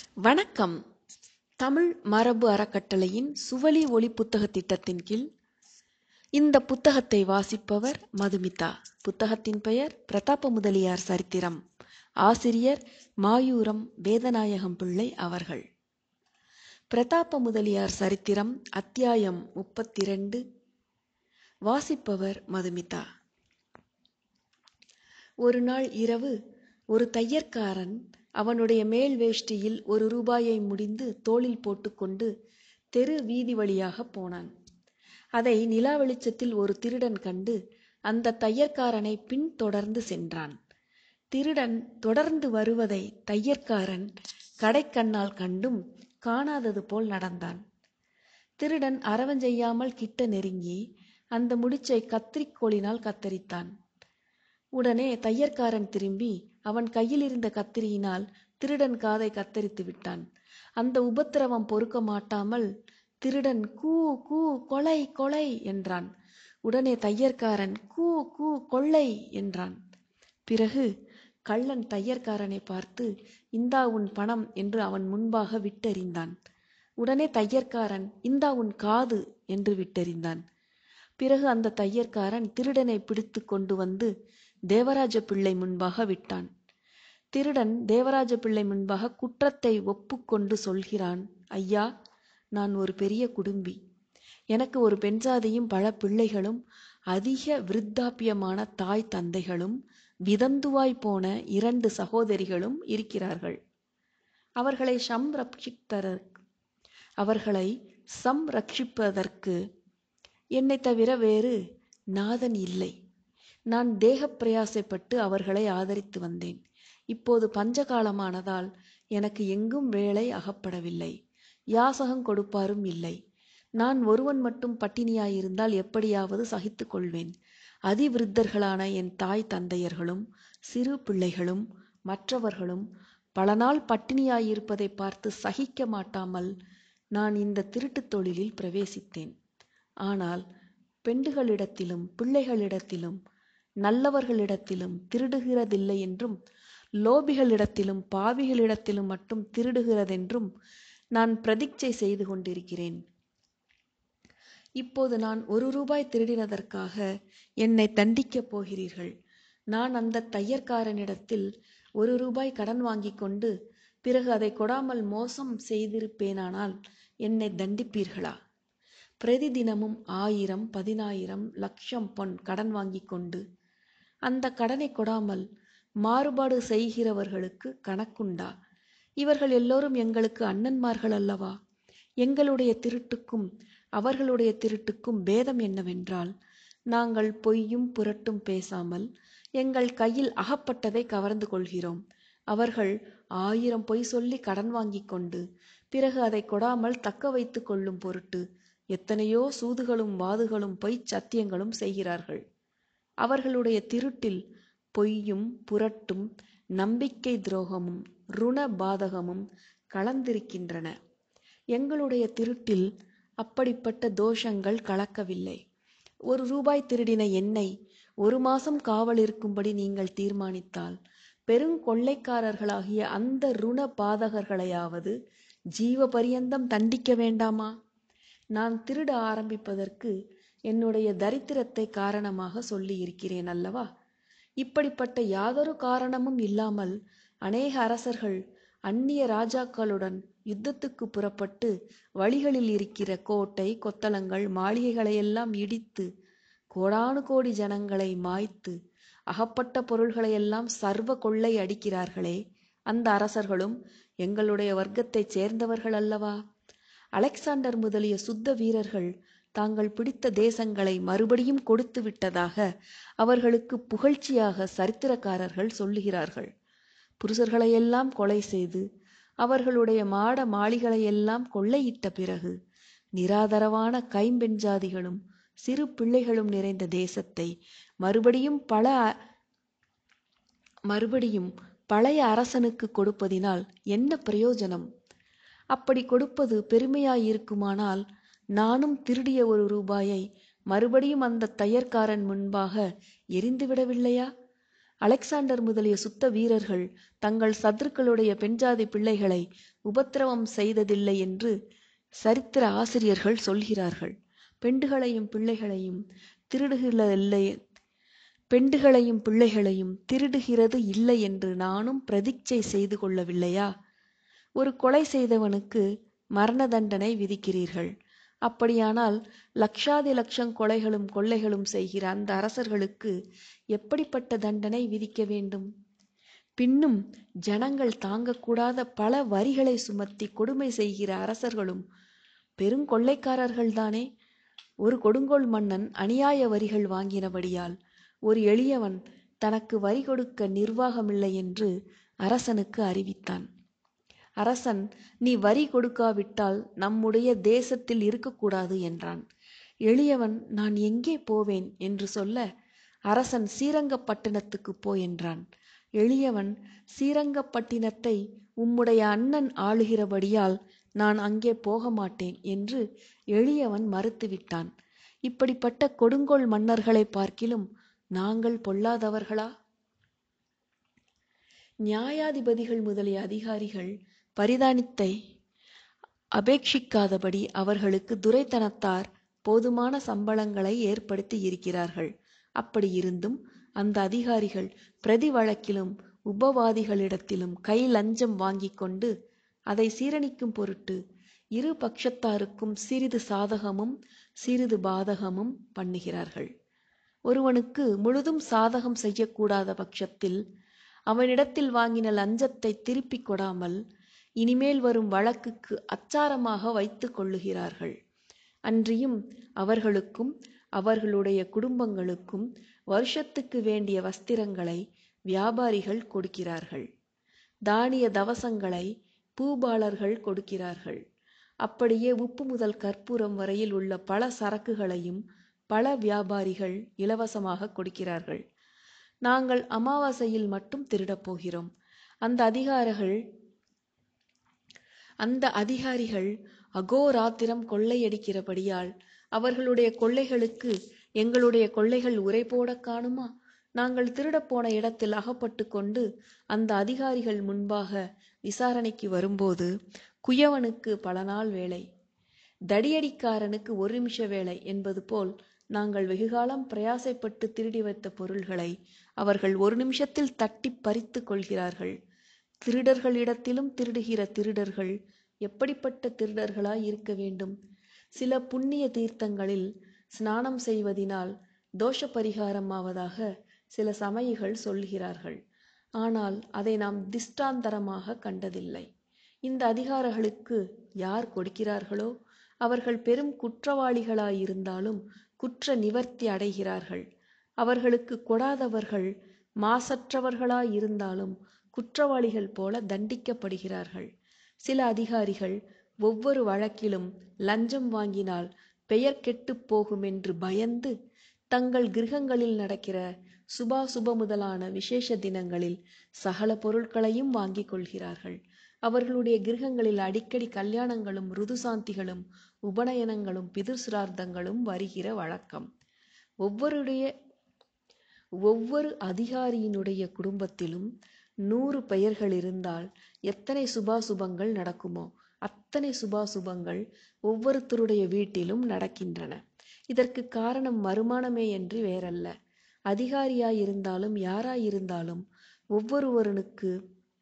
வணக்கம் தமிழ் மரபு அறக்கட்டளையின் சுவழி ஒளி புத்தக திட்டத்தின் கீழ் இந்த புத்தகத்தை வாசிப்பவர் மதுமிதா புத்தகத்தின் பெயர் பிரதாப முதலியார் சரித்திரம் ஆசிரியர் மாயூரம் வேதநாயகம் பிள்ளை அவர்கள் பிரதாப முதலியார் சரித்திரம் அத்தியாயம் முப்பத்திரண்டு வாசிப்பவர் மதுமிதா ஒரு நாள் இரவு ஒரு தையற்காரன் அவனுடைய மேல் வேஷ்டியில் ஒரு ரூபாயை முடிந்து தோளில் போட்டுக்கொண்டு தெரு வீதி வழியாக போனான் அதை நிலா வெளிச்சத்தில் ஒரு திருடன் கண்டு அந்த தையற்காரனை பின்தொடர்ந்து சென்றான் திருடன் தொடர்ந்து வருவதை தையற்காரன் கடைக்கண்ணால் கண்டும் காணாதது போல் நடந்தான் திருடன் அரவஞ்செய்யாமல் கிட்ட நெருங்கி அந்த முடிச்சை கத்திரிக்கோலினால் கத்தரித்தான் உடனே தையற்காரன் திரும்பி அவன் கையில் இருந்த கத்திரியினால் திருடன் காதை கத்தரித்து விட்டான் அந்த உபத்திரவம் பொறுக்க மாட்டாமல் திருடன் கூ கூ கொலை கொலை என்றான் உடனே தையற்காரன் கூ கூ கொள்ளை என்றான் பிறகு கள்ளன் தையற்காரனை பார்த்து இந்தா உன் பணம் என்று அவன் முன்பாக விட்டெறிந்தான் உடனே தையற்காரன் இந்தா உன் காது என்று விட்டெறிந்தான் பிறகு அந்த தையற்காரன் திருடனை பிடித்து கொண்டு வந்து தேவராஜ பிள்ளை முன்பாக விட்டான் திருடன் தேவராஜ பிள்ளை முன்பாக குற்றத்தை ஒப்புக்கொண்டு சொல்கிறான் ஐயா நான் ஒரு பெரிய குடும்பி எனக்கு ஒரு பெண்சாதியும் பல பிள்ளைகளும் அதிக விருத்தாப்பியமான தாய் தந்தைகளும் விதந்துவாய் போன இரண்டு சகோதரிகளும் இருக்கிறார்கள் அவர்களை சம்ரட்சித்தர் அவர்களை சம்ரட்சிப்பதற்கு என்னை தவிர வேறு நாதன் இல்லை நான் தேக பிரயாசைப்பட்டு அவர்களை ஆதரித்து வந்தேன் இப்போது பஞ்சகாலமானதால் எனக்கு எங்கும் வேலை அகப்படவில்லை யாசகம் கொடுப்பாரும் இல்லை நான் ஒருவன் மட்டும் பட்டினியாயிருந்தால் எப்படியாவது சகித்து கொள்வேன் அதிவிருத்தர்களான என் தாய் தந்தையர்களும் சிறு பிள்ளைகளும் மற்றவர்களும் பல நாள் பட்டினியாயிருப்பதை பார்த்து சகிக்க மாட்டாமல் நான் இந்த திருட்டுத் தொழிலில் பிரவேசித்தேன் ஆனால் பெண்டுகளிடத்திலும் பிள்ளைகளிடத்திலும் நல்லவர்களிடத்திலும் திருடுகிறதில்லை என்றும் லோபிகளிடத்திலும் பாவிகளிடத்திலும் மட்டும் திருடுகிறதென்றும் நான் பிரதிச்சை செய்து கொண்டிருக்கிறேன் இப்போது நான் ஒரு ரூபாய் திருடினதற்காக என்னை தண்டிக்கப் போகிறீர்கள் நான் அந்த தையற்காரனிடத்தில் ஒரு ரூபாய் கடன் வாங்கி கொண்டு பிறகு அதை கொடாமல் மோசம் செய்திருப்பேனானால் என்னை தண்டிப்பீர்களா பிரதிதினமும் ஆயிரம் பதினாயிரம் லட்சம் பொன் கடன் வாங்கி கொண்டு அந்த கடனை கொடாமல் மாறுபாடு செய்கிறவர்களுக்கு கணக்குண்டா இவர்கள் எல்லோரும் எங்களுக்கு அண்ணன்மார்கள் அல்லவா எங்களுடைய திருட்டுக்கும் அவர்களுடைய திருட்டுக்கும் பேதம் என்னவென்றால் நாங்கள் பொய்யும் புரட்டும் பேசாமல் எங்கள் கையில் அகப்பட்டதை கவர்ந்து கொள்கிறோம் அவர்கள் ஆயிரம் பொய் சொல்லி கடன் வாங்கி கொண்டு பிறகு அதை கொடாமல் தக்க வைத்து கொள்ளும் பொருட்டு எத்தனையோ சூதுகளும் வாதுகளும் பொய்ச் சத்தியங்களும் செய்கிறார்கள் அவர்களுடைய திருட்டில் பொய்யும் புரட்டும் நம்பிக்கை துரோகமும் ருண பாதகமும் கலந்திருக்கின்றன எங்களுடைய திருட்டில் அப்படிப்பட்ட தோஷங்கள் கலக்கவில்லை ஒரு ரூபாய் திருடின என்னை ஒரு மாசம் காவல் இருக்கும்படி நீங்கள் தீர்மானித்தால் பெருங்கொள்ளைக்காரர்களாகிய அந்த ருண பாதகர்களையாவது ஜீவ பரியந்தம் தண்டிக்க வேண்டாமா நான் திருட ஆரம்பிப்பதற்கு என்னுடைய தரித்திரத்தை காரணமாக சொல்லி இருக்கிறேன் அல்லவா இப்படிப்பட்ட யாதொரு காரணமும் இல்லாமல் அநேக அரசர்கள் அந்நிய ராஜாக்களுடன் யுத்தத்துக்கு புறப்பட்டு வழிகளில் இருக்கிற கோட்டை கொத்தளங்கள் மாளிகைகளையெல்லாம் இடித்து கோடானு கோடி ஜனங்களை மாய்த்து அகப்பட்ட பொருள்களையெல்லாம் சர்வ கொள்ளை அடிக்கிறார்களே அந்த அரசர்களும் எங்களுடைய வர்க்கத்தைச் சேர்ந்தவர்கள் அல்லவா அலெக்சாண்டர் முதலிய சுத்த வீரர்கள் தாங்கள் பிடித்த தேசங்களை மறுபடியும் கொடுத்து விட்டதாக அவர்களுக்கு புகழ்ச்சியாக சரித்திரக்காரர்கள் சொல்லுகிறார்கள் புருஷர்களையெல்லாம் கொலை செய்து அவர்களுடைய மாட மாளிகளையெல்லாம் கொள்ளையிட்ட பிறகு நிராதரவான கைம்பெண் ஜாதிகளும் சிறு பிள்ளைகளும் நிறைந்த தேசத்தை மறுபடியும் பல மறுபடியும் பழைய அரசனுக்கு கொடுப்பதினால் என்ன பிரயோஜனம் அப்படி கொடுப்பது பெருமையாயிருக்குமானால் நானும் திருடிய ஒரு ரூபாயை மறுபடியும் அந்த தையற்காரன் முன்பாக எரிந்து விடவில்லையா அலெக்சாண்டர் முதலிய சுத்த வீரர்கள் தங்கள் சத்துருக்களுடைய பெண்ஜாதி பிள்ளைகளை உபத்திரவம் செய்ததில்லை என்று சரித்திர ஆசிரியர்கள் சொல்கிறார்கள் பெண்டுகளையும் பிள்ளைகளையும் திருடுகிறதில்லை பெண்டுகளையும் பிள்ளைகளையும் திருடுகிறது இல்லை என்று நானும் பிரதிச்சை செய்து கொள்ளவில்லையா ஒரு கொலை செய்தவனுக்கு மரண தண்டனை விதிக்கிறீர்கள் அப்படியானால் லட்சாதி லட்சம் கொலைகளும் கொள்ளைகளும் செய்கிற அந்த அரசர்களுக்கு எப்படிப்பட்ட தண்டனை விதிக்க வேண்டும் பின்னும் ஜனங்கள் தாங்கக்கூடாத பல வரிகளை சுமத்தி கொடுமை செய்கிற அரசர்களும் பெருங்கொள்ளைக்காரர்கள்தானே ஒரு கொடுங்கோல் மன்னன் அநியாய வரிகள் வாங்கினபடியால் ஒரு எளியவன் தனக்கு வரி கொடுக்க நிர்வாகமில்லை என்று அரசனுக்கு அறிவித்தான் அரசன் நீ வரி கொடுக்காவிட்டால் நம்முடைய தேசத்தில் இருக்கக்கூடாது என்றான் எளியவன் நான் எங்கே போவேன் என்று சொல்ல அரசன் ஸ்ரீரங்கப்பட்டினத்துக்கு போ என்றான் எளியவன் ஸ்ரீரங்கப்பட்டினத்தை உம்முடைய அண்ணன் ஆளுகிறபடியால் நான் அங்கே போக மாட்டேன் என்று எளியவன் மறுத்துவிட்டான் இப்படிப்பட்ட கொடுங்கோல் மன்னர்களை பார்க்கிலும் நாங்கள் பொல்லாதவர்களா நியாயாதிபதிகள் முதலிய அதிகாரிகள் பரிதானித்தை அபேட்சிக்காதபடி அவர்களுக்கு துரைத்தனத்தார் போதுமான சம்பளங்களை ஏற்படுத்தி இருக்கிறார்கள் அப்படி இருந்தும் அந்த அதிகாரிகள் பிரதி வழக்கிலும் உபவாதிகளிடத்திலும் கை லஞ்சம் வாங்கிக் கொண்டு அதை சீரணிக்கும் பொருட்டு இரு பட்சத்தாருக்கும் சிறிது சாதகமும் சிறிது பாதகமும் பண்ணுகிறார்கள் ஒருவனுக்கு முழுதும் சாதகம் செய்யக்கூடாத பட்சத்தில் அவனிடத்தில் வாங்கின லஞ்சத்தை திருப்பிக் கொடாமல் இனிமேல் வரும் வழக்குக்கு அச்சாரமாக வைத்துக் கொள்ளுகிறார்கள் அன்றியும் அவர்களுக்கும் அவர்களுடைய குடும்பங்களுக்கும் வருஷத்துக்கு வேண்டிய வஸ்திரங்களை வியாபாரிகள் கொடுக்கிறார்கள் தானிய தவசங்களை பூபாலர்கள் கொடுக்கிறார்கள் அப்படியே உப்பு முதல் கற்பூரம் வரையில் உள்ள பல சரக்குகளையும் பல வியாபாரிகள் இலவசமாக கொடுக்கிறார்கள் நாங்கள் அமாவாசையில் மட்டும் திருடப் போகிறோம் அந்த அதிகாரிகள் அந்த அதிகாரிகள் அகோராத்திரம் கொள்ளையடிக்கிறபடியால் அவர்களுடைய கொள்ளைகளுக்கு எங்களுடைய கொள்ளைகள் உரை போட காணுமா நாங்கள் திருடப் போன இடத்தில் அகப்பட்டு கொண்டு அந்த அதிகாரிகள் முன்பாக விசாரணைக்கு வரும்போது குயவனுக்கு பல நாள் வேலை தடியடிக்காரனுக்கு ஒரு நிமிஷ வேலை என்பது போல் நாங்கள் வெகுகாலம் பிரயாசைப்பட்டு திருடி வைத்த பொருள்களை அவர்கள் ஒரு நிமிஷத்தில் தட்டி பறித்து கொள்கிறார்கள் திருடர்களிடத்திலும் திருடுகிற திருடர்கள் எப்படிப்பட்ட திருடர்களாய் இருக்க வேண்டும் சில புண்ணிய தீர்த்தங்களில் ஸ்நானம் செய்வதினால் தோஷ பரிகாரம் ஆவதாக சில சமயிகள் சொல்கிறார்கள் ஆனால் அதை நாம் திஷ்டாந்தரமாக கண்டதில்லை இந்த அதிகாரிகளுக்கு யார் கொடுக்கிறார்களோ அவர்கள் பெரும் குற்றவாளிகளாயிருந்தாலும் குற்ற நிவர்த்தி அடைகிறார்கள் அவர்களுக்கு கொடாதவர்கள் மாசற்றவர்களாயிருந்தாலும் குற்றவாளிகள் போல தண்டிக்கப்படுகிறார்கள் சில அதிகாரிகள் ஒவ்வொரு வழக்கிலும் லஞ்சம் வாங்கினால் பெயர் கெட்டுப் போகுமென்று பயந்து தங்கள் கிரகங்களில் நடக்கிற சுபாசுப முதலான விசேஷ தினங்களில் சகல பொருட்களையும் வாங்கிக் கொள்கிறார்கள் அவர்களுடைய கிரகங்களில் அடிக்கடி கல்யாணங்களும் ருதுசாந்திகளும் உபநயனங்களும் பிதுசிரார்த்தங்களும் வருகிற வழக்கம் ஒவ்வொருடைய ஒவ்வொரு அதிகாரியினுடைய குடும்பத்திலும் நூறு பெயர்கள் இருந்தால் எத்தனை சுபாசுபங்கள் நடக்குமோ அத்தனை சுபாசுபங்கள் ஒவ்வொருத்தருடைய வீட்டிலும் நடக்கின்றன இதற்கு காரணம் வருமானமே என்று வேறல்ல அதிகாரியாயிருந்தாலும் யாராயிருந்தாலும் ஒவ்வொருவனுக்கு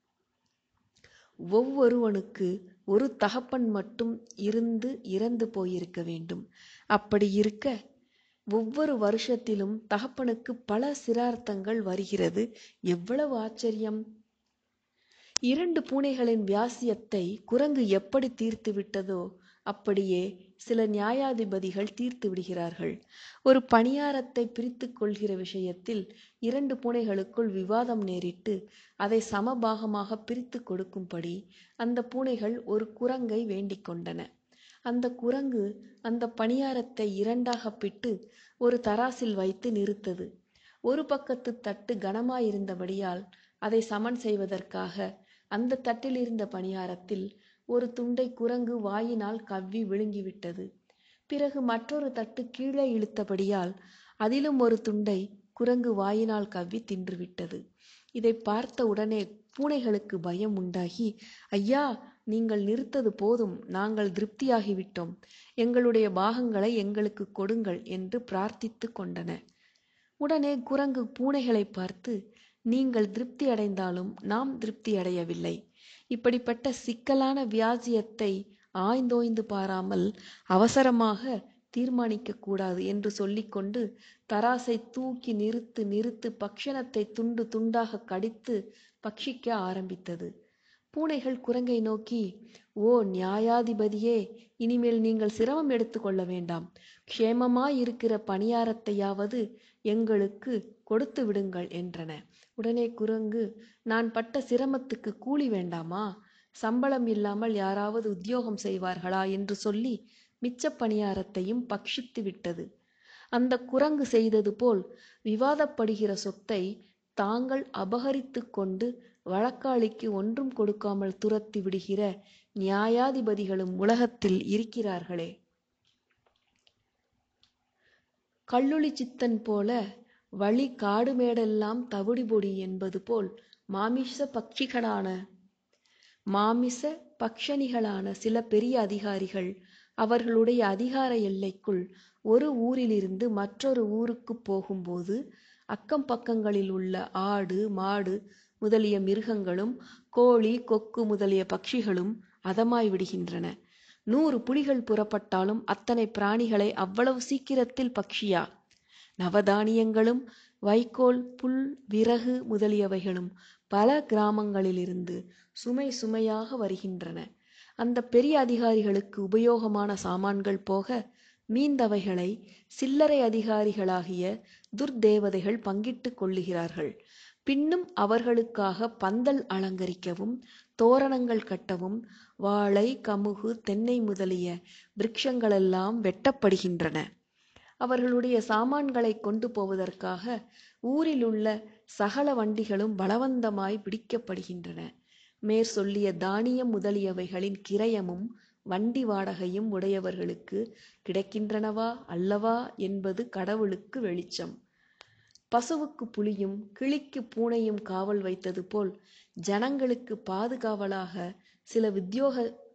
ஒவ்வொருவனுக்கு ஒரு தகப்பன் மட்டும் இருந்து இறந்து போயிருக்க வேண்டும் அப்படி இருக்க ஒவ்வொரு வருஷத்திலும் தகப்பனுக்கு பல சிரார்த்தங்கள் வருகிறது எவ்வளவு ஆச்சரியம் இரண்டு பூனைகளின் வியாசியத்தை குரங்கு எப்படி தீர்த்து விட்டதோ அப்படியே சில நியாயாதிபதிகள் தீர்த்து விடுகிறார்கள் ஒரு பணியாரத்தை பிரித்து கொள்கிற விஷயத்தில் இரண்டு பூனைகளுக்குள் விவாதம் நேரிட்டு அதை சமபாகமாக பிரித்து கொடுக்கும்படி அந்த பூனைகள் ஒரு குரங்கை வேண்டிக் கொண்டன அந்த குரங்கு அந்த பணியாரத்தை இரண்டாக பிட்டு ஒரு தராசில் வைத்து நிறுத்தது ஒரு பக்கத்து தட்டு கனமாயிருந்தபடியால் அதை சமன் செய்வதற்காக அந்த தட்டில் இருந்த பணியாரத்தில் ஒரு துண்டை குரங்கு வாயினால் கவ்வி விழுங்கிவிட்டது பிறகு மற்றொரு தட்டு கீழே இழுத்தபடியால் அதிலும் ஒரு துண்டை குரங்கு வாயினால் கவ்வி தின்றுவிட்டது இதை பார்த்த உடனே பூனைகளுக்கு பயம் உண்டாகி ஐயா நீங்கள் நிறுத்தது போதும் நாங்கள் திருப்தியாகிவிட்டோம் எங்களுடைய பாகங்களை எங்களுக்கு கொடுங்கள் என்று பிரார்த்தித்து கொண்டன உடனே குரங்கு பூனைகளை பார்த்து நீங்கள் திருப்தி அடைந்தாலும் நாம் திருப்தி அடையவில்லை இப்படிப்பட்ட சிக்கலான வியாஜியத்தை ஆய்ந்தோய்ந்து பாராமல் அவசரமாக தீர்மானிக்க கூடாது என்று சொல்லிக்கொண்டு தராசை தூக்கி நிறுத்து நிறுத்து பக்ஷணத்தை துண்டு துண்டாக கடித்து பட்சிக்க ஆரம்பித்தது பூனைகள் குரங்கை நோக்கி ஓ நியாயாதிபதியே இனிமேல் நீங்கள் சிரமம் எடுத்துக்கொள்ள வேண்டாம் க்ஷேமமாய் இருக்கிற பணியாரத்தையாவது எங்களுக்கு கொடுத்து விடுங்கள் என்றன உடனே குரங்கு நான் பட்ட சிரமத்துக்கு கூலி வேண்டாமா சம்பளம் இல்லாமல் யாராவது உத்தியோகம் செய்வார்களா என்று சொல்லி மிச்ச பணியாரத்தையும் பக்ஷித்து விட்டது அந்த குரங்கு செய்தது போல் விவாதப்படுகிற சொத்தை தாங்கள் அபகரித்து கொண்டு வழக்காளிக்கு ஒன்றும் கொடுக்காமல் துரத்தி விடுகிற நியாயாதிபதிகளும் உலகத்தில் இருக்கிறார்களே கள்ளுளி சித்தன் போல வழி காடு மேடெல்லாம் தவிடு பொடி என்பது போல் மாமிச பட்சிகளான மாமிச பக்ஷணிகளான சில பெரிய அதிகாரிகள் அவர்களுடைய அதிகார எல்லைக்குள் ஒரு ஊரிலிருந்து மற்றொரு ஊருக்கு போகும்போது அக்கம் பக்கங்களில் உள்ள ஆடு மாடு முதலிய மிருகங்களும் கோழி கொக்கு முதலிய பட்சிகளும் அதமாய் விடுகின்றன நூறு புலிகள் புறப்பட்டாலும் அத்தனை பிராணிகளை அவ்வளவு சீக்கிரத்தில் பக்ஷியா நவதானியங்களும் வைக்கோல் புல் விறகு முதலியவைகளும் பல கிராமங்களிலிருந்து சுமை சுமையாக வருகின்றன அந்த பெரிய அதிகாரிகளுக்கு உபயோகமான சாமான்கள் போக மீந்தவைகளை சில்லறை அதிகாரிகளாகிய துர்தேவதைகள் பங்கிட்டுக் கொள்ளுகிறார்கள் பின்னும் அவர்களுக்காக பந்தல் அலங்கரிக்கவும் தோரணங்கள் கட்டவும் வாழை கமுகு தென்னை முதலிய விருட்சங்களெல்லாம் வெட்டப்படுகின்றன அவர்களுடைய சாமான்களை கொண்டு போவதற்காக ஊரிலுள்ள சகல வண்டிகளும் பலவந்தமாய் பிடிக்கப்படுகின்றன மேற் சொல்லிய தானியம் முதலியவைகளின் கிரயமும் வண்டி வாடகையும் உடையவர்களுக்கு கிடைக்கின்றனவா அல்லவா என்பது கடவுளுக்கு வெளிச்சம் பசுவுக்கு புலியும் கிளிக்கு பூனையும் காவல் வைத்தது போல் ஜனங்களுக்கு பாதுகாவலாக சில உத்தியோக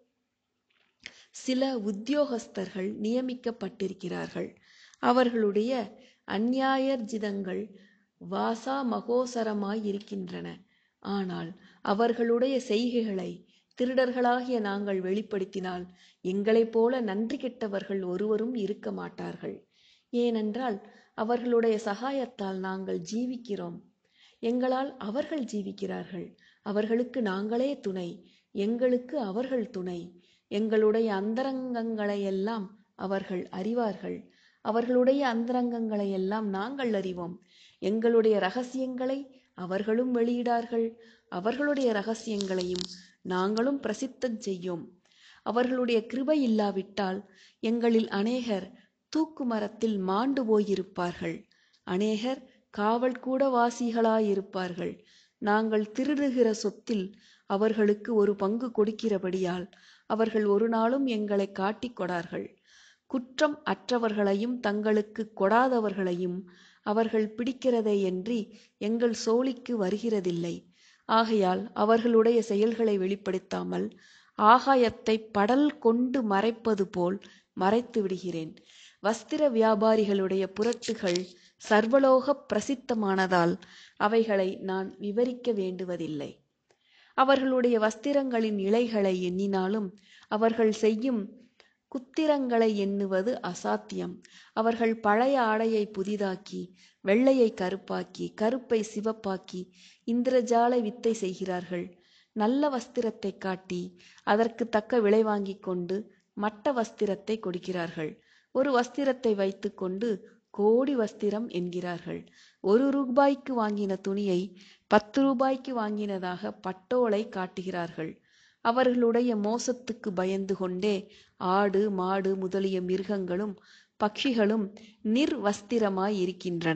சில உத்தியோகஸ்தர்கள் நியமிக்கப்பட்டிருக்கிறார்கள் அவர்களுடைய அந்நியாயர்ஜிதங்கள் வாசா மகோசரமாய் இருக்கின்றன ஆனால் அவர்களுடைய செய்கைகளை திருடர்களாகிய நாங்கள் வெளிப்படுத்தினால் எங்களைப் போல நன்றி கெட்டவர்கள் ஒருவரும் இருக்க மாட்டார்கள் ஏனென்றால் அவர்களுடைய சகாயத்தால் நாங்கள் ஜீவிக்கிறோம் எங்களால் அவர்கள் ஜீவிக்கிறார்கள் அவர்களுக்கு நாங்களே துணை எங்களுக்கு அவர்கள் துணை எங்களுடைய அந்தரங்கங்களையெல்லாம் அவர்கள் அறிவார்கள் அவர்களுடைய அந்தரங்கங்களை எல்லாம் நாங்கள் அறிவோம் எங்களுடைய ரகசியங்களை அவர்களும் வெளியிடார்கள் அவர்களுடைய ரகசியங்களையும் நாங்களும் பிரசித்தம் செய்யோம் அவர்களுடைய கிருபை இல்லாவிட்டால் எங்களில் அநேகர் தூக்கு மரத்தில் மாண்டு போயிருப்பார்கள் அநேகர் காவல் கூட வாசிகளாயிருப்பார்கள் நாங்கள் திருடுகிற சொத்தில் அவர்களுக்கு ஒரு பங்கு கொடுக்கிறபடியால் அவர்கள் ஒரு நாளும் எங்களை காட்டிக் கொடார்கள் குற்றம் அற்றவர்களையும் தங்களுக்கு கொடாதவர்களையும் அவர்கள் பிடிக்கிறதேயன்றி எங்கள் சோழிக்கு வருகிறதில்லை ஆகையால் அவர்களுடைய செயல்களை வெளிப்படுத்தாமல் ஆகாயத்தை படல் கொண்டு மறைப்பது போல் மறைத்து விடுகிறேன் வஸ்திர வியாபாரிகளுடைய புரட்டுகள் சர்வலோக பிரசித்தமானதால் அவைகளை நான் விவரிக்க வேண்டுவதில்லை அவர்களுடைய வஸ்திரங்களின் இலைகளை எண்ணினாலும் அவர்கள் செய்யும் குத்திரங்களை எண்ணுவது அசாத்தியம் அவர்கள் பழைய ஆடையை புதிதாக்கி வெள்ளையை கருப்பாக்கி கருப்பை சிவப்பாக்கி இந்திரஜால வித்தை செய்கிறார்கள் நல்ல வஸ்திரத்தை காட்டி அதற்கு தக்க விலை வாங்கிக் கொண்டு மட்ட வஸ்திரத்தை கொடுக்கிறார்கள் ஒரு வஸ்திரத்தை வைத்துக்கொண்டு கோடி வஸ்திரம் என்கிறார்கள் ஒரு ரூபாய்க்கு வாங்கின துணியை பத்து ரூபாய்க்கு வாங்கினதாக பட்டோலை காட்டுகிறார்கள் அவர்களுடைய மோசத்துக்கு பயந்து கொண்டே ஆடு மாடு முதலிய மிருகங்களும் பட்சிகளும் நிர்வஸ்திரமாய் இருக்கின்றன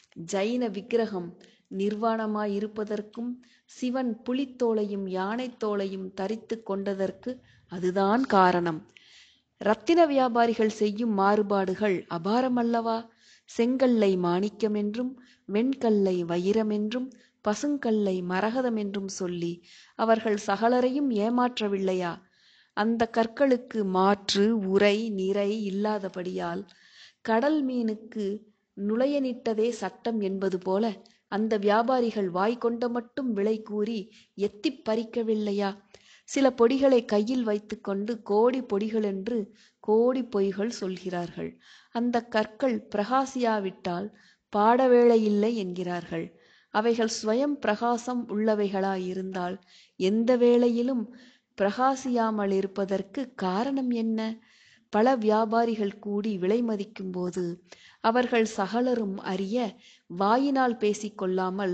ஜைன விக்கிரகம் நிர்வாணமாய் இருப்பதற்கும் சிவன் புலித்தோலையும் யானைத்தோலையும் தரித்து கொண்டதற்கு அதுதான் காரணம் ரத்தின வியாபாரிகள் செய்யும் மாறுபாடுகள் அபாரமல்லவா செங்கல்லை மாணிக்கமென்றும் வெண்கல்லை வைரமென்றும் பசுங்கல்லை மரகதமென்றும் சொல்லி அவர்கள் சகலரையும் ஏமாற்றவில்லையா அந்த கற்களுக்கு மாற்று உரை நிறை இல்லாதபடியால் கடல் மீனுக்கு நுழையனிட்டதே சட்டம் என்பது போல அந்த வியாபாரிகள் வாய் கொண்ட மட்டும் விலை கூறி எத்திப் பறிக்கவில்லையா சில பொடிகளை கையில் வைத்துக்கொண்டு கோடி பொடிகள் என்று கோடி பொய்கள் சொல்கிறார்கள் அந்த கற்கள் பிரகாசியாவிட்டால் பாட வேளையில்லை என்கிறார்கள் அவைகள் ஸ்வயம் பிரகாசம் உள்ளவைகளாயிருந்தால் எந்த வேளையிலும் பிரகாசியாமல் இருப்பதற்கு காரணம் என்ன பல வியாபாரிகள் கூடி விலை மதிக்கும்போது அவர்கள் சகலரும் அறிய வாயினால் பேசிக்கொள்ளாமல்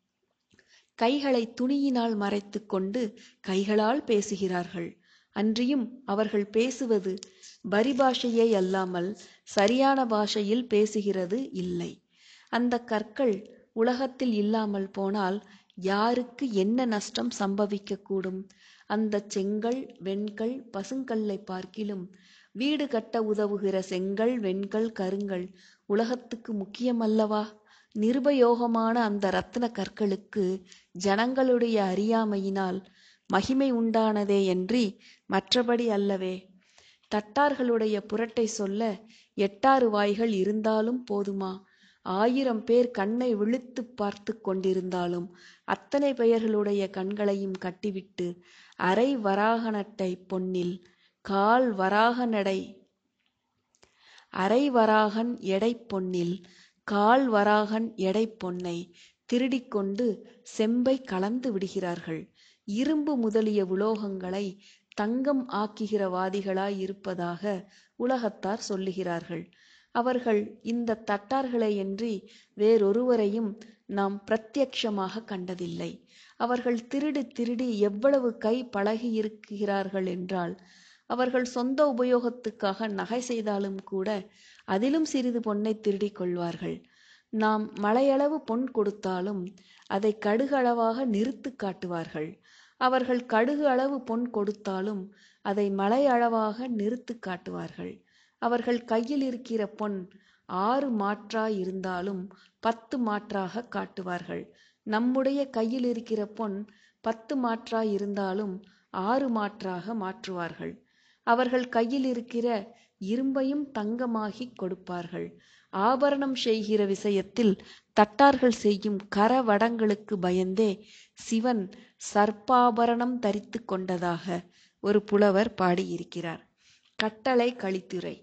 கைகளை துணியினால் மறைத்துக் கொண்டு கைகளால் பேசுகிறார்கள் அன்றியும் அவர்கள் பேசுவது பரிபாஷையே அல்லாமல் சரியான பாஷையில் பேசுகிறது இல்லை அந்த கற்கள் உலகத்தில் இல்லாமல் போனால் யாருக்கு என்ன நஷ்டம் சம்பவிக்கக்கூடும் அந்த செங்கல் வெண்கல் பசுங்கல்லை பார்க்கிலும் வீடு கட்ட உதவுகிற செங்கல் வெண்கல் கருங்கல் உலகத்துக்கு முக்கியமல்லவா நிருபயோகமான அந்த ரத்தின கற்களுக்கு ஜனங்களுடைய அறியாமையினால் மகிமை உண்டானதே என்று மற்றபடி அல்லவே தட்டார்களுடைய புரட்டை சொல்ல எட்டாறு வாய்கள் இருந்தாலும் போதுமா ஆயிரம் பேர் கண்ணை விழித்து பார்த்து கொண்டிருந்தாலும் அத்தனை பெயர்களுடைய கண்களையும் கட்டிவிட்டு அரை வராகனட்டை பொன்னில் கால் வராக நடை அரை வராகன் எடை பொன்னில் கால் வராகன் எடை பொன்னை திருடிக்கொண்டு செம்பை கலந்து விடுகிறார்கள் இரும்பு முதலிய உலோகங்களை தங்கம் ஆக்குகிற வாதிகளாய் இருப்பதாக உலகத்தார் சொல்லுகிறார்கள் அவர்கள் இந்த தட்டார்களையன்றி வேறொருவரையும் நாம் பிரத்யக்ஷமாக கண்டதில்லை அவர்கள் திருடி திருடி எவ்வளவு கை பழகி இருக்கிறார்கள் என்றால் அவர்கள் சொந்த உபயோகத்துக்காக நகை செய்தாலும் கூட அதிலும் சிறிது பொன்னை திருடிக் கொள்வார்கள் நாம் மலையளவு பொன் கொடுத்தாலும் அதை கடுகளவாக நிறுத்து காட்டுவார்கள் அவர்கள் கடுகு அளவு பொன் கொடுத்தாலும் அதை மலை அளவாக நிறுத்து காட்டுவார்கள் அவர்கள் கையில் இருக்கிற பொன் ஆறு மாற்றாய் இருந்தாலும் பத்து மாற்றாக காட்டுவார்கள் நம்முடைய கையில் இருக்கிற பொன் பத்து மாற்றாய் இருந்தாலும் ஆறு மாற்றாக மாற்றுவார்கள் அவர்கள் கையில் இருக்கிற இரும்பையும் தங்கமாகிக் கொடுப்பார்கள் ஆபரணம் செய்கிற விஷயத்தில் தட்டார்கள் செய்யும் கரவடங்களுக்கு பயந்தே சிவன் சர்ப்பாபரணம் தரித்து கொண்டதாக ஒரு புலவர் பாடியிருக்கிறார் கட்டளை கலித்துறை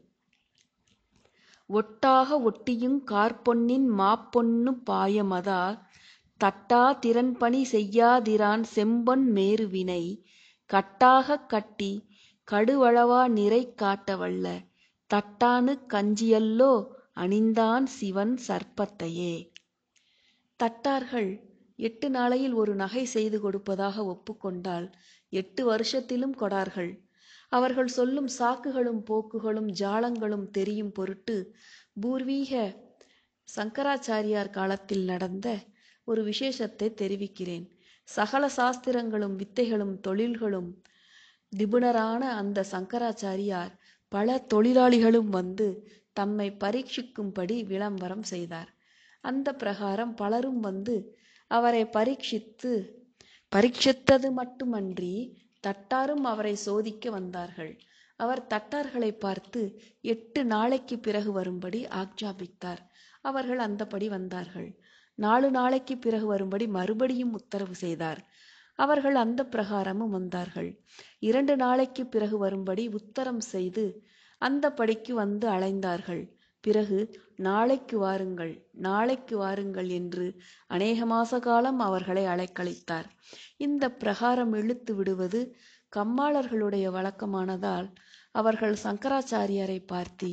ஒட்டாக ஒட்டியுங் கார்பொன்னின் மாப்பொன்னு பாயமதா தட்டா திறன்பணி செய்யாதிரான் செம்பொன் மேருவினை கட்டாகக் கட்டி கடுவளவா நிறை காட்டவல்ல தட்டானு கஞ்சியல்லோ அணிந்தான் சிவன் சர்ப்பத்தையே தட்டார்கள் எட்டு நாளையில் ஒரு நகை செய்து கொடுப்பதாக ஒப்புக்கொண்டால் எட்டு வருஷத்திலும் கொடார்கள் அவர்கள் சொல்லும் சாக்குகளும் போக்குகளும் ஜாலங்களும் தெரியும் பொருட்டு பூர்வீக சங்கராச்சாரியார் காலத்தில் நடந்த ஒரு விசேஷத்தை தெரிவிக்கிறேன் சகல சாஸ்திரங்களும் வித்தைகளும் தொழில்களும் நிபுணரான அந்த சங்கராச்சாரியார் பல தொழிலாளிகளும் வந்து தம்மை பரீட்சிக்கும்படி விளம்பரம் செய்தார் அந்த பிரகாரம் பலரும் வந்து அவரை பரீட்சித்து பரீட்சித்தது மட்டுமன்றி தட்டாரும் அவரை சோதிக்க வந்தார்கள் அவர் தட்டார்களை பார்த்து எட்டு நாளைக்கு பிறகு வரும்படி ஆக்ஞாபித்தார் அவர்கள் அந்தபடி வந்தார்கள் நாலு நாளைக்கு பிறகு வரும்படி மறுபடியும் உத்தரவு செய்தார் அவர்கள் அந்த பிரகாரமும் வந்தார்கள் இரண்டு நாளைக்கு பிறகு வரும்படி உத்தரம் செய்து அந்த படிக்கு வந்து அலைந்தார்கள் பிறகு நாளைக்கு வாருங்கள் நாளைக்கு வாருங்கள் என்று அநேக மாச காலம் அவர்களை அலைக்கழித்தார் இந்த பிரகாரம் இழுத்து விடுவது கம்மாளர்களுடைய வழக்கமானதால் அவர்கள் சங்கராச்சாரியாரை பார்த்தி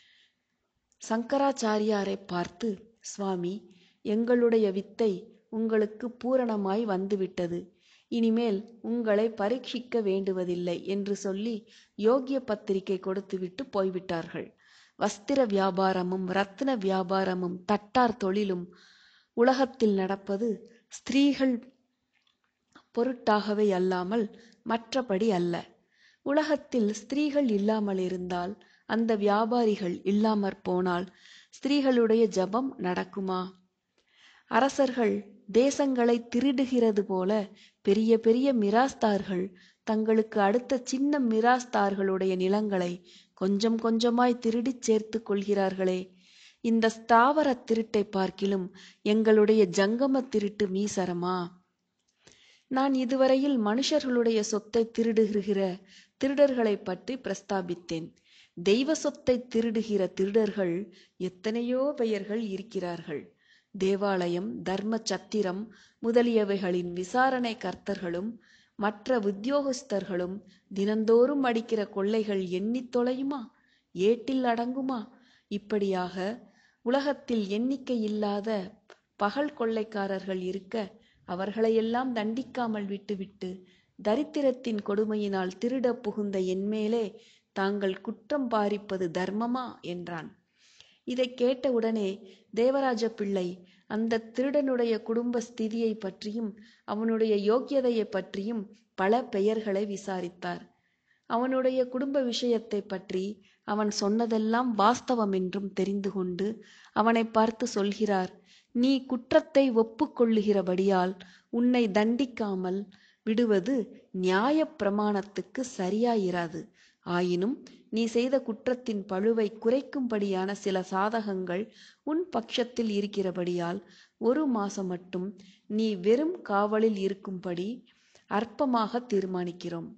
சங்கராச்சாரியாரை பார்த்து சுவாமி எங்களுடைய வித்தை உங்களுக்கு பூரணமாய் வந்துவிட்டது இனிமேல் உங்களை பரீட்சிக்க வேண்டுவதில்லை என்று சொல்லி யோகிய பத்திரிகை கொடுத்துவிட்டு போய்விட்டார்கள் வஸ்திர வியாபாரமும் ரத்தின வியாபாரமும் தட்டார் தொழிலும் உலகத்தில் நடப்பது ஸ்திரீகள் பொருட்டாகவே அல்லாமல் மற்றபடி அல்ல உலகத்தில் ஸ்திரீகள் இல்லாமல் இருந்தால் அந்த வியாபாரிகள் இல்லாமற் போனால் ஸ்திரீகளுடைய ஜபம் நடக்குமா அரசர்கள் தேசங்களை திருடுகிறது போல பெரிய பெரிய மிராஸ்தார்கள் தங்களுக்கு அடுத்த சின்ன மிராஸ்தார்களுடைய நிலங்களை கொஞ்சம் கொஞ்சமாய் திருடிச் சேர்த்து கொள்கிறார்களே இந்த ஸ்தாவர திருட்டை பார்க்கிலும் எங்களுடைய ஜங்கம திருட்டு மீசரமா நான் இதுவரையில் மனுஷர்களுடைய சொத்தை திருடுகிற திருடர்களை பற்றி பிரஸ்தாபித்தேன் தெய்வ சொத்தை திருடுகிற திருடர்கள் எத்தனையோ பெயர்கள் இருக்கிறார்கள் தேவாலயம் தர்ம சத்திரம் முதலியவைகளின் விசாரணை கர்த்தர்களும் மற்ற உத்தியோகஸ்தர்களும் தினந்தோறும் அடிக்கிற கொள்ளைகள் எண்ணித் தொலையுமா ஏட்டில் அடங்குமா இப்படியாக உலகத்தில் எண்ணிக்கை இல்லாத பகல் கொள்ளைக்காரர்கள் இருக்க அவர்களையெல்லாம் தண்டிக்காமல் விட்டுவிட்டு தரித்திரத்தின் கொடுமையினால் திருட புகுந்த என்மேலே தாங்கள் குற்றம் பாரிப்பது தர்மமா என்றான் இதை கேட்டவுடனே தேவராஜ பிள்ளை அந்த திருடனுடைய குடும்ப ஸ்திதியை பற்றியும் அவனுடைய யோக்கியதையை பற்றியும் பல பெயர்களை விசாரித்தார் அவனுடைய குடும்ப விஷயத்தை பற்றி அவன் சொன்னதெல்லாம் வாஸ்தவம் என்றும் தெரிந்து கொண்டு அவனை பார்த்து சொல்கிறார் நீ குற்றத்தை ஒப்புக்கொள்ளுகிறபடியால் உன்னை தண்டிக்காமல் விடுவது நியாய பிரமாணத்துக்கு சரியாயிராது ஆயினும் நீ செய்த குற்றத்தின் பழுவை குறைக்கும்படியான சில சாதகங்கள் உன் பட்சத்தில் இருக்கிறபடியால் ஒரு மாசம் மட்டும் நீ வெறும் காவலில் இருக்கும்படி அற்பமாக தீர்மானிக்கிறோம்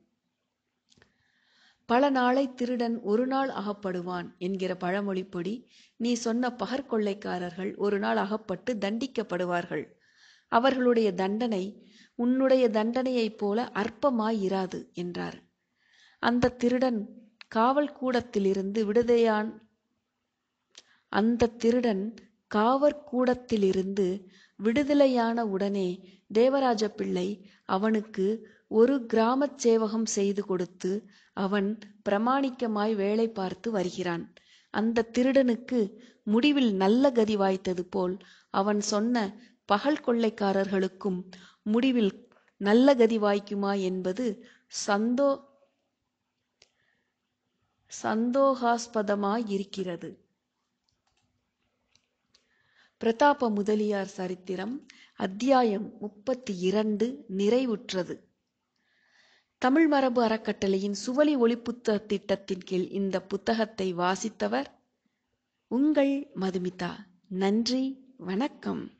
பல நாளை திருடன் ஒரு நாள் அகப்படுவான் என்கிற பழமொழிப்படி நீ சொன்ன பகற்கொள்ளைக்காரர்கள் ஒரு நாள் அகப்பட்டு தண்டிக்கப்படுவார்கள் அவர்களுடைய தண்டனை உன்னுடைய தண்டனையைப் போல அற்பமாயிராது என்றார் அந்த திருடன் காவல் கூடத்திலிருந்து விடுதையான் அந்த திருடன் காவற்கூடத்திலிருந்து விடுதலையான உடனே தேவராஜ பிள்ளை அவனுக்கு ஒரு கிராமச் சேவகம் செய்து கொடுத்து அவன் பிரமாணிக்கமாய் வேலை பார்த்து வருகிறான் அந்த திருடனுக்கு முடிவில் நல்ல கதி வாய்த்தது போல் அவன் சொன்ன பகல் கொள்ளைக்காரர்களுக்கும் முடிவில் நல்ல கதி வாய்க்குமா என்பது சந்தோ சந்தோகாஸ்பதமாயிருக்கிறது பிரதாப முதலியார் சரித்திரம் அத்தியாயம் முப்பத்தி இரண்டு நிறைவுற்றது தமிழ் மரபு அறக்கட்டளையின் சுவலி ஒளிப்புத்த திட்டத்தின் கீழ் இந்த புத்தகத்தை வாசித்தவர் உங்கள் மதுமிதா நன்றி வணக்கம்